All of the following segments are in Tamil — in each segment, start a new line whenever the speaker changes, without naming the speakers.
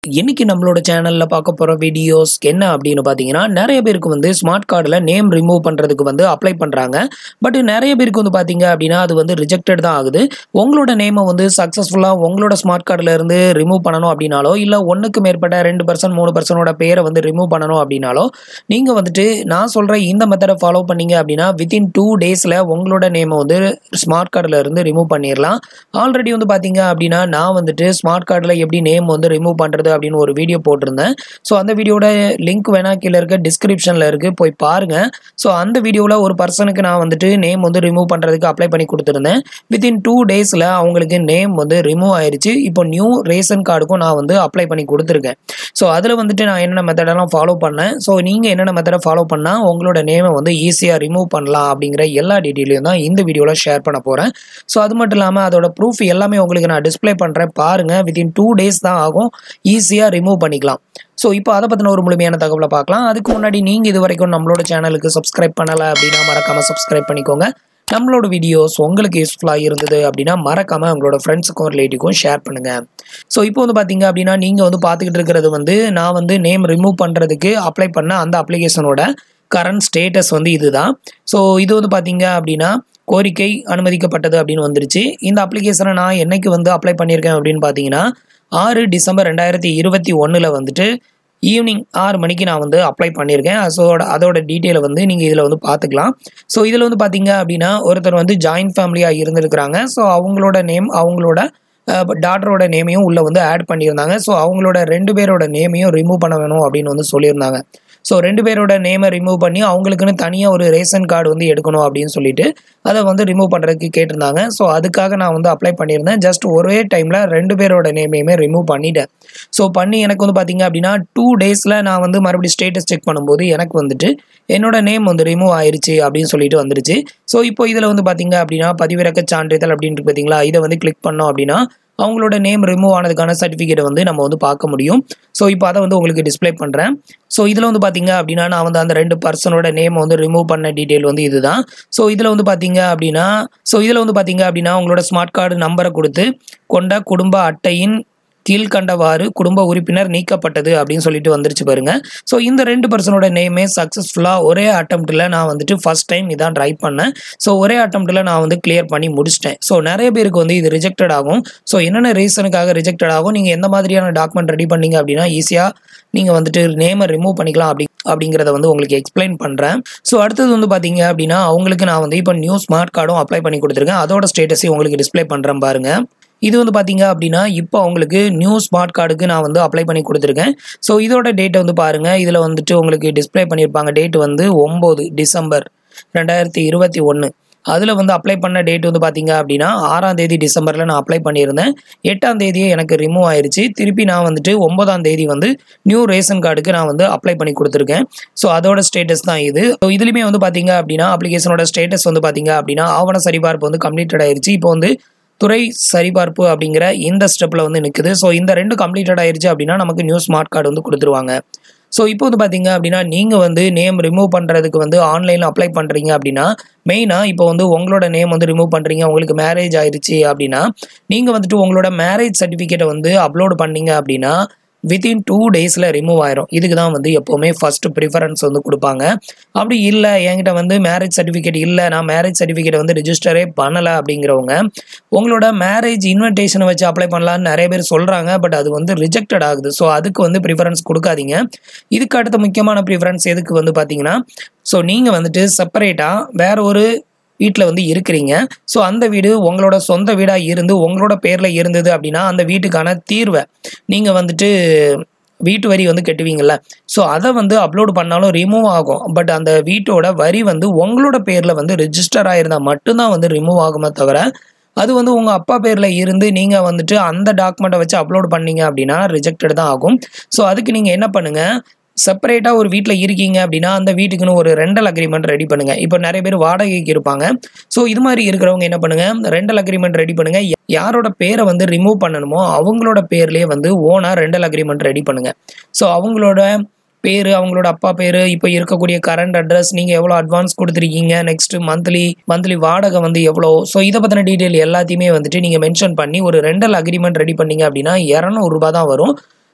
இன்னைக்கு நம்மளோட சேனல்ல பார்க்க போற வீடியோஸ் என்ன அப்படின்னு பார்த்தீங்கன்னா நிறைய பேருக்கு வந்து ஸ்மார்ட் கார்டில் நேம் ரிமூவ் பண்றதுக்கு வந்து அப்ளை பண்றாங்க பட் நிறைய பேருக்கு வந்து பார்த்தீங்க அப்படின்னா அது வந்து ரிஜெக்டட் தான் ஆகுது உங்களோட நேமை வந்து சக்ஸஸ்ஃபுல்லாக உங்களோட ஸ்மார்ட் கார்டில் இருந்து ரிமூவ் பண்ணணும் அப்படின்னாலோ இல்லை ஒன்றுக்கு மேற்பட்ட ரெண்டு பர்சன்ட் மூணு பர்சனோட பேரை வந்து ரிமூவ் பண்ணணும் அப்படின்னாலோ நீங்கள் வந்துட்டு நான் சொல்கிற இந்த மெத்தடை ஃபாலோ பண்ணீங்க அப்படின்னா வித்தின் டூ டேஸில் உங்களோட நேமை வந்து ஸ்மார்ட் கார்டில் இருந்து ரிமூவ் பண்ணிடலாம் ஆல்ரெடி வந்து பார்த்தீங்க அப்படின்னா நான் வந்துட்டு ஸ்மார்ட் கார்டில் எப்படி நேம் வந்து ரிமூவ் பண்ணுறது அப்படின்னு ஒரு வீடியோ போட்டிருந்தேன் ஸோ அந்த வீடியோட லிங்க் வேணா கீழே இருக்க டிஸ்கிரிப்ஷனில் இருக்குது போய் பாருங்கள் ஸோ அந்த வீடியோவில் ஒரு பர்சனுக்கு நான் வந்துட்டு நேம் வந்து ரிமூவ் பண்ணுறதுக்கு அப்ளை பண்ணி கொடுத்துருந்தேன் வித்தின் டூ டேஸில் அவங்களுக்கு நேம் வந்து ரிமூவ் ஆயிருச்சு இப்போ நியூ ரேஷன் கார்டுக்கும் நான் வந்து அப்ளை பண்ணி கொடுத்துருக்கேன் ஸோ அதில் வந்துட்டு நான் என்னென்ன மெத்தடெல்லாம் ஃபாலோ பண்ணேன் ஸோ நீங்கள் என்னென்ன மெத்தடை ஃபாலோ பண்ணால் உங்களோட நேமை வந்து ஈஸியாக ரிமூவ் பண்ணலாம் அப்படிங்கிற எல்லா டீட்டெயிலையும் தான் இந்த வீடியோவில் ஷேர் பண்ண போகிறேன் ஸோ அது மட்டும் இல்லாமல் அதோட ப்ரூஃப் எல்லாமே உங்களுக்கு நான் டிஸ்ப்ளே பண்ணுறேன் பாருங்கள் வித்தின் டூ டேஸ் தான் ஆகும் ஈஸியாக ரிமூவ் பண்ணிக்கலாம் ஸோ இப்போ அதை பற்றின ஒரு முழுமையான தகவலை பார்க்கலாம் அதுக்கு முன்னாடி நீங்கள் இது வரைக்கும் நம்மளோட சேனலுக்கு சப்ஸ்கிரைப் பண்ணலை அப்படின்னா மறக்காமல் சப்ஸ்கிரைப் பண்ணிக்கோங்க நம்மளோட வீடியோஸ் உங்களுக்கு யூஸ்ஃபுல்லாக இருந்தது அப்படின்னா மறக்காமல் உங்களோட ஃப்ரெண்ட்ஸுக்கும் ரிலேட்டிவ்க்கும் ஷேர் பண்ணுங்கள் ஸோ இப்போ வந்து பார்த்தீங்க அப்படின்னா நீங்கள் வந்து பார்த்துக்கிட்டு இருக்கிறது வந்து நான் வந்து நேம் ரிமூவ் பண்ணுறதுக்கு அப்ளை பண்ண அந்த அப்ளிகேஷனோட கரண்ட் ஸ்டேட்டஸ் வந்து இதுதான் ஸோ இது வந்து பார்த்தீங்க அப்படின்னா கோரிக்கை அனுமதிக்கப்பட்டது அப்படின்னு வந்துருச்சு இந்த அப்ளிகேஷனை நான் என்னைக்கு வந்து அப்ளை பண்ணியிருக்கேன் அப்படின்னு பார்த்தீங்கன்னா ஆறு டிசம்பர் ரெண்டாயிரத்தி இருபத்தி ஒன்றில் வந்துட்டு ஈவினிங் ஆறு மணிக்கு நான் வந்து அப்ளை பண்ணியிருக்கேன் அதோட அதோட டீட்டெயிலை வந்து நீங்கள் இதில் வந்து பார்த்துக்கலாம் ஸோ இதில் வந்து பார்த்தீங்க அப்படின்னா ஒருத்தர் வந்து ஜாயின்ட் ஃபேமிலியாக இருந்திருக்கிறாங்க ஸோ அவங்களோட நேம் அவங்களோட டாட்டரோட நேமையும் உள்ளே வந்து ஆட் பண்ணியிருந்தாங்க ஸோ அவங்களோட ரெண்டு பேரோட நேமையும் ரிமூவ் பண்ண வேணும் அப்படின்னு வந்து சொல்லியிருந்தாங்க ஸோ ரெண்டு பேரோட நேமை ரிமூவ் பண்ணி அவங்களுக்குன்னு தனியாக ஒரு ரேஷன் கார்டு வந்து எடுக்கணும் அப்படின்னு சொல்லிட்டு அதை வந்து ரிமூவ் பண்ணுறதுக்கு கேட்டிருந்தாங்க ஸோ அதுக்காக நான் வந்து அப்ளை பண்ணியிருந்தேன் ஜஸ்ட் ஒரே டைமில் ரெண்டு பேரோட நேமையுமே ரிமூவ் பண்ணிட்டேன் ஸோ பண்ணி எனக்கு வந்து பார்த்தீங்க அப்படின்னா டூ டேஸில் நான் வந்து மறுபடியும் ஸ்டேட்டஸ் செக் பண்ணும்போது எனக்கு வந்துட்டு என்னோட நேம் வந்து ரிமூவ் ஆயிருச்சு அப்படின்னு சொல்லிட்டு வந்துருச்சு ஸோ இப்போ இதில் வந்து பார்த்தீங்க அப்படின்னா பதிவிறக்க சான்றிதழ் அப்படின்ட்டு பார்த்தீங்களா இதை வந்து கிளிக் பண்ணோம் அப்படின்னா அவங்களோட நேம் ரிமூவ் ஆனதுக்கான சர்டிஃபிகேட்டை வந்து நம்ம வந்து பார்க்க முடியும் ஸோ இப்போ அதை வந்து உங்களுக்கு டிஸ்பிளே பண்ணுறேன் ஸோ இதில் வந்து பார்த்தீங்க அப்படின்னா நான் வந்து அந்த ரெண்டு பர்சனோட நேம் வந்து ரிமூவ் பண்ண டீட்டெயில் வந்து இதுதான் ஸோ இதில் வந்து பார்த்தீங்க அப்படின்னா ஸோ இதில் வந்து பார்த்தீங்க அப்படின்னா உங்களோட ஸ்மார்ட் கார்டு நம்பரை கொடுத்து கொண்ட குடும்ப அட்டையின் கீழ்கண்டவாறு குடும்ப உறுப்பினர் நீக்கப்பட்டது அப்படின்னு சொல்லிட்டு வந்துருச்சு பாருங்க ஸோ இந்த ரெண்டு பர்சனோட நேமே சக்ஸஸ்ஃபுல்லாக ஒரே அட்டம்ப்டில் நான் வந்துட்டு ஃபர்ஸ்ட் டைம் இதான் ட்ரை பண்ணேன் ஸோ ஒரே அட்டம்ப்டில் நான் வந்து கிளியர் பண்ணி முடிச்சிட்டேன் ஸோ நிறைய பேருக்கு வந்து இது ரிஜெக்டட் ஆகும் ஸோ என்னென்ன ரீசனுக்காக ரிஜெக்டட் ஆகும் நீங்கள் எந்த மாதிரியான டாக்குமெண்ட் ரெடி பண்ணீங்க அப்படின்னா ஈஸியாக நீங்கள் வந்துட்டு நேமை ரிமூவ் பண்ணிக்கலாம் அப்படி அப்படிங்கிறத வந்து உங்களுக்கு எக்ஸ்பிளைன் பண்ணுறேன் ஸோ அடுத்தது வந்து பார்த்தீங்க அப்படின்னா அவங்களுக்கு நான் வந்து இப்போ நியூ ஸ்மார்ட் கார்டும் அப்ளை பண்ணி கொடுத்துருக்கேன் அதோட ஸ்டேட்டஸையும் உங்களுக்கு டிஸ்பிளே பண்ணுறேன் பாருங்கள் இது வந்து பார்த்தீங்க அப்படின்னா இப்போ உங்களுக்கு நியூ ஸ்மார்ட் கார்டுக்கு நான் வந்து அப்ளை பண்ணி கொடுத்துருக்கேன் ஸோ இதோட டேட்டை வந்து பாருங்கள் இதில் வந்துட்டு உங்களுக்கு டிஸ்பிளே பண்ணியிருப்பாங்க டேட் வந்து ஒம்பது டிசம்பர் ரெண்டாயிரத்தி இருபத்தி ஒன்று அதில் வந்து அப்ளை பண்ண டேட் வந்து பார்த்தீங்க அப்படின்னா ஆறாம் தேதி டிசம்பரில் நான் அப்ளை பண்ணியிருந்தேன் எட்டாம் தேதியே எனக்கு ரிமூவ் ஆயிருச்சு திருப்பி நான் வந்துட்டு ஒன்பதாம் தேதி வந்து நியூ ரேஷன் கார்டுக்கு நான் வந்து அப்ளை பண்ணி கொடுத்துருக்கேன் ஸோ அதோட ஸ்டேட்டஸ் தான் இது ஸோ இதுலையுமே வந்து பார்த்தீங்க அப்படின்னா அப்ளிகேஷனோட ஸ்டேட்டஸ் வந்து பார்த்தீங்க அப்படின்னா ஆவண சரிபார்ப்பு வந்து கம்ப்ளீட்டட் ஆயிருச்சு இப்போ வந்து துறை சரிபார்ப்பு அப்படிங்கிற இந்த ஸ்டெப்பில் வந்து நிற்குது ஸோ இந்த ரெண்டு கம்ப்ளீட்டட் ஆயிருச்சு அப்படின்னா நமக்கு நியூ ஸ்மார்ட் கார்டு வந்து கொடுத்துருவாங்க ஸோ இப்போ வந்து பார்த்தீங்க அப்படின்னா நீங்கள் வந்து நேம் ரிமூவ் பண்ணுறதுக்கு வந்து ஆன்லைனில் அப்ளை பண்ணுறீங்க அப்படின்னா மெயினாக இப்போ வந்து உங்களோட நேம் வந்து ரிமூவ் பண்ணுறீங்க உங்களுக்கு மேரேஜ் ஆயிடுச்சு அப்படின்னா நீங்கள் வந்துட்டு உங்களோட மேரேஜ் சர்டிஃபிகேட்டை வந்து அப்லோட் பண்ணீங்க அப்படின்னா வித்தின் டூ டேஸில் ரிமூவ் ஆயிரும் இதுக்கு தான் வந்து எப்போவுமே ஃபர்ஸ்ட் ப்ரிஃபரன்ஸ் வந்து கொடுப்பாங்க அப்படி இல்லை என்கிட்ட வந்து மேரேஜ் சர்டிஃபிகேட் இல்லை நான் மேரேஜ் சர்டிஃபிகேட் வந்து ரிஜிஸ்டரே பண்ணலை அப்படிங்கிறவங்க உங்களோட மேரேஜ் இன்விடேஷனை வச்சு அப்ளை பண்ணலான்னு நிறைய பேர் சொல்கிறாங்க பட் அது வந்து ரிஜெக்டட் ஆகுது ஸோ அதுக்கு வந்து ப்ரிஃபரன்ஸ் கொடுக்காதீங்க இதுக்கு அடுத்த முக்கியமான ப்ரிஃபரன்ஸ் எதுக்கு வந்து பார்த்தீங்கன்னா ஸோ நீங்கள் வந்துட்டு செப்பரேட்டாக வேற ஒரு வீட்டில் வந்து இருக்கிறீங்க ஸோ அந்த வீடு உங்களோட சொந்த வீடாக இருந்து உங்களோட பேரில் இருந்தது அப்படின்னா அந்த வீட்டுக்கான தீர்வை நீங்கள் வந்துட்டு வீட்டு வரி வந்து கட்டுவீங்கள்ல ஸோ அதை வந்து அப்லோட் பண்ணாலும் ரிமூவ் ஆகும் பட் அந்த வீட்டோட வரி வந்து உங்களோட பேரில் வந்து ரிஜிஸ்டர் ஆயிருந்தால் மட்டும்தான் வந்து ரிமூவ் ஆகுமே தவிர அது வந்து உங்கள் அப்பா பேரில் இருந்து நீங்கள் வந்துட்டு அந்த டாக்குமெண்ட்டை வச்சு அப்லோட் பண்ணீங்க அப்படின்னா ரிஜெக்டட் தான் ஆகும் ஸோ அதுக்கு நீங்கள் என்ன பண்ணுங்கள் செப்பரேட்டாக ஒரு வீட்டில் இருக்கீங்க அப்படின்னா அந்த வீட்டுக்குன்னு ஒரு ரெண்டல் அக்ரிமெண்ட் ரெடி பண்ணுங்க இப்போ நிறைய பேர் வாடகைக்கு இருப்பாங்க ஸோ இது மாதிரி இருக்கிறவங்க என்ன பண்ணுங்க ரெண்டல் அக்ரிமெண்ட் ரெடி பண்ணுங்க யாரோட பேரை வந்து ரிமூவ் பண்ணணுமோ அவங்களோட பேர்லேயே வந்து ஓனாக ரெண்டல் அக்ரிமெண்ட் ரெடி பண்ணுங்க ஸோ அவங்களோட பேர் அவங்களோட அப்பா பேர் இப்போ இருக்கக்கூடிய கரண்ட் அட்ரஸ் நீங்கள் எவ்வளோ அட்வான்ஸ் கொடுத்துருக்கீங்க நெக்ஸ்ட் மந்த்லி மந்த்லி வாடகை வந்து எவ்வளோ ஸோ இதை பற்றின டீட்டெயில் எல்லாத்தையுமே வந்துட்டு நீங்கள் மென்ஷன் பண்ணி ஒரு ரெண்டல் அக்ரிமெண்ட் ரெடி பண்ணீங்க அப்படின்னா இரநூறுபா தான் வரும்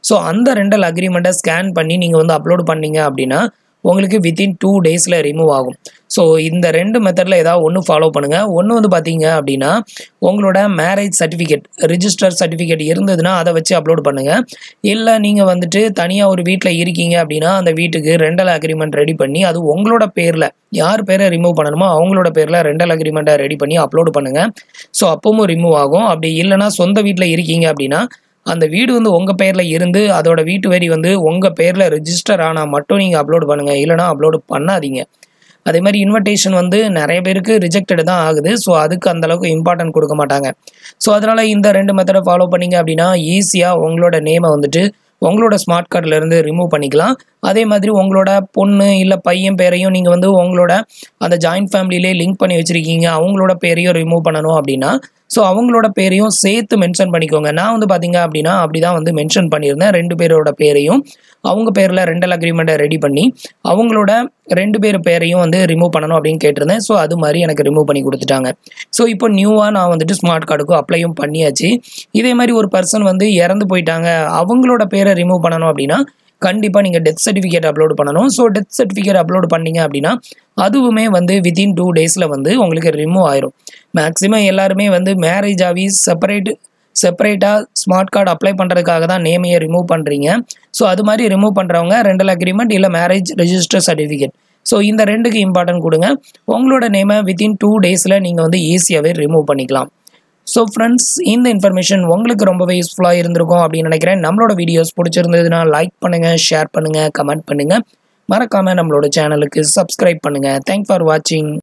ஸோ அந்த ரெண்டல் அக்ரிமெண்ட்டை ஸ்கேன் பண்ணி நீங்கள் வந்து அப்லோட் பண்ணீங்க அப்படின்னா உங்களுக்கு வித்தின் டூ டேஸில் ரிமூவ் ஆகும் ஸோ இந்த ரெண்டு மெத்தடில் ஏதாவது ஒன்று ஃபாலோ பண்ணுங்கள் ஒன்று வந்து பார்த்தீங்க அப்படின்னா உங்களோட மேரேஜ் சர்டிஃபிகேட் ரிஜிஸ்டர் சர்டிஃபிகேட் இருந்ததுன்னா அதை வச்சு அப்லோட் பண்ணுங்கள் இல்லை நீங்கள் வந்துட்டு தனியாக ஒரு வீட்டில் இருக்கீங்க அப்படின்னா அந்த வீட்டுக்கு ரெண்டல் அக்ரிமெண்ட் ரெடி பண்ணி அது உங்களோட பேரில் யார் பேரை ரிமூவ் பண்ணணுமோ அவங்களோட பேரில் ரெண்டல் அக்ரிமெண்ட்டை ரெடி பண்ணி அப்லோட் பண்ணுங்கள் ஸோ அப்பவும் ரிமூவ் ஆகும் அப்படி இல்லைனா சொந்த வீட்டில் இருக்கீங்க அப்படின்னா அந்த வீடு வந்து உங்கள் பேரில் இருந்து அதோட வீட்டு வரி வந்து உங்கள் பேரில் ரிஜிஸ்டர் ஆனால் மட்டும் நீங்கள் அப்லோட் பண்ணுங்கள் இல்லைனா அப்லோடு பண்ணாதீங்க அதே மாதிரி இன்விடேஷன் வந்து நிறைய பேருக்கு ரிஜெக்டட் தான் ஆகுது ஸோ அதுக்கு அந்தளவுக்கு இம்பார்ட்டன்ட் கொடுக்க மாட்டாங்க ஸோ அதனால் இந்த ரெண்டு மெத்தடை ஃபாலோ பண்ணீங்க அப்படின்னா ஈஸியாக உங்களோட நேமை வந்துட்டு உங்களோட ஸ்மார்ட் கார்டிலேருந்து ரிமூவ் பண்ணிக்கலாம் அதே மாதிரி உங்களோட பொண்ணு இல்லை பையன் பேரையும் நீங்கள் வந்து உங்களோட அந்த ஜாயிண்ட் ஃபேமிலியிலே லிங்க் பண்ணி வச்சுருக்கீங்க அவங்களோட பேரையும் ரிமூவ் பண்ணணும் அப்படின்னா ஸோ அவங்களோட பேரையும் சேர்த்து மென்ஷன் பண்ணிக்கோங்க நான் வந்து பார்த்தீங்க அப்படின்னா அப்படி தான் வந்து மென்ஷன் பண்ணியிருந்தேன் ரெண்டு பேரோட பேரையும் அவங்க பேரில் ரெண்டல் அக்ரிமெண்ட்டை ரெடி பண்ணி அவங்களோட ரெண்டு பேர் பேரையும் வந்து ரிமூவ் பண்ணணும் அப்படின்னு கேட்டிருந்தேன் ஸோ அது மாதிரி எனக்கு ரிமூவ் பண்ணி கொடுத்துட்டாங்க ஸோ இப்போ நியூவாக நான் வந்துட்டு ஸ்மார்ட் கார்டுக்கும் அப்ளையும் பண்ணியாச்சு இதே மாதிரி ஒரு பர்சன் வந்து இறந்து போயிட்டாங்க அவங்களோட பேரை ரிமூவ் பண்ணணும் அப்படின்னா கண்டிப்பாக நீங்கள் டெத் சர்டிஃபிகேட் அப்லோட் பண்ணணும் ஸோ டெத் சர்டிஃபிகேட் அப்லோட் பண்ணீங்க அப்படின்னா அதுவுமே வந்து வித்தின் டூ டேஸில் வந்து உங்களுக்கு ரிமூவ் ஆயிரும் மேக்ஸிமம் எல்லாருமே வந்து மேரேஜ் ஆகி செப்பரேட் செப்பரேட்டாக ஸ்மார்ட் கார்டு அப்ளை பண்ணுறதுக்காக தான் நேமையை ரிமூவ் பண்ணுறீங்க ஸோ அது மாதிரி ரிமூவ் பண்ணுறவங்க ரெண்டல் அக்ரிமெண்ட் இல்லை மேரேஜ் ரெஜிஸ்டர் சர்டிஃபிகேட் ஸோ இந்த ரெண்டுக்கு இம்பார்ட்டன்ட் கொடுங்க உங்களோட நேமை வித்தின் டூ டேஸில் நீங்கள் வந்து ஈஸியாகவே ரிமூவ் பண்ணிக்கலாம் ஸோ ஃப்ரெண்ட்ஸ் இந்த இன்ஃபர்மேஷன் உங்களுக்கு ரொம்பவே யூஸ்ஃபுல்லாக இருந்திருக்கும் அப்படின்னு நினைக்கிறேன் நம்மளோட வீடியோஸ் பிடிச்சிருந்ததுன்னா லைக் பண்ணுங்கள் ஷேர் பண்ணுங்கள் கமெண்ட் பண்ணுங்கள் மறக்காமல் நம்மளோட சேனலுக்கு சப்ஸ்கிரைப் பண்ணுங்கள் தேங்க் ஃபார் வாட்சிங்